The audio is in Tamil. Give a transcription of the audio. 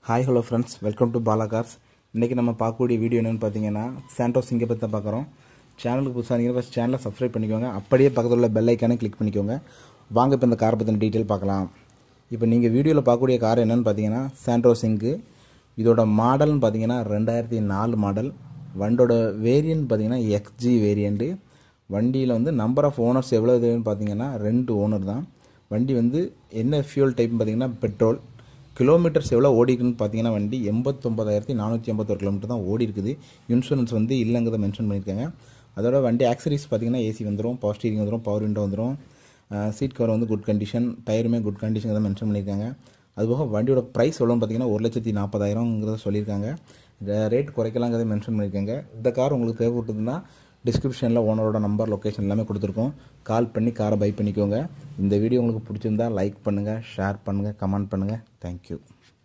hi hello friends welcome to Bala cars இன்றைக்கி நம்ம பார்க்கக்கூடிய வீடியோ என்னென்னு பார்த்தீங்கன்னா சாண்டோஸ் இங்கே பற்றி தான் பார்க்குறோம் சேனலுக்கு புதுசாக நீங்கள் ஃபஸ்ட் சேனலை சப்ஸ்கிரைப் பண்ணிக்கோங்க அப்படியே பக்கத்தில் உள்ள பெல் ஐக்கானே கிளிக் பண்ணிக்கோங்க வாங்க இப்போ இந்த காரை பற்றின டீட்டெயில் பார்க்கலாம் இப்போ நீங்கள் வீடியோவில் பார்க்கக்கூடிய கார் என்னென்னு பார்த்தீங்கன்னா சாண்டோஸ் இங்கு இதோட மாடல்னு பார்த்தீங்கன்னா ரெண்டாயிரத்தி நாலு மாடல் வண்டோட வேரியன்ட் பார்த்தீங்கன்னா எக்ஸ்ஜி வேரியண்ட்டு வண்டியில் வந்து நம்பர் ஆஃப் ஓனர்ஸ் எவ்வளோ இதுன்னு பார்த்தீங்கன்னா ரெண்டு ஓனர் தான் வண்டி வந்து என்ன ஃபியூல் டைப்னு பார்த்தீங்கன்னா பெட்ரோல் கிலோமீட்டர்ஸ் எவ்வளோ ஓடிக்குன்னு பார்த்தீங்கன்னா வண்டி எண்பத்தொம்பதாயிரத்தி நானூற்றி ஐம்பத்தொரு கிலோமீட்டர் தான் ஓடி இருக்குது இன்சூரன்ஸ் வந்து இல்லைங்கிறத மென்ஷன் பண்ணியிருக்காங்க அதோட வண்டி ஆக்சரிஸ் பார்த்தீங்கன்னா ஏசி வந்துடும் பவர் ஸ்டீரிங் வந்துடும் பவர் விண்டோ வந்துடும் சீட் கவர் வந்து குட் கண்டிஷன் டயருமே குட் கண்டிஷன் தான் மென்ஷன் பண்ணியிருக்காங்க அதுபோக வண்டியோட ப்ரைஸ் எவ்வளோன்னு பார்த்தீங்கன்னா ஒரு லட்சத்தி நாற்பதாயிரங்கிறத சொல்லியிருக்காங்க ரேட் குறைக்கலாங்கிறத மென்ஷன் பண்ணியிருக்காங்க இந்த கார் உங்களுக்கு தேவைப்பட்டதுன்னா டிஸ்கிரிப்ஷனில் ஓனரோட நம்பர் லொக்கேஷன் எல்லாமே கொடுத்துருக்கோம் கால் பண்ணி காரை பை பண்ணிக்கோங்க இந்த வீடியோ உங்களுக்கு பிடிச்சிருந்தா லைக் பண்ணுங்கள் ஷேர் பண்ணுங்கள் கமெண்ட் பண்ணுங்கள் தேங்க்யூ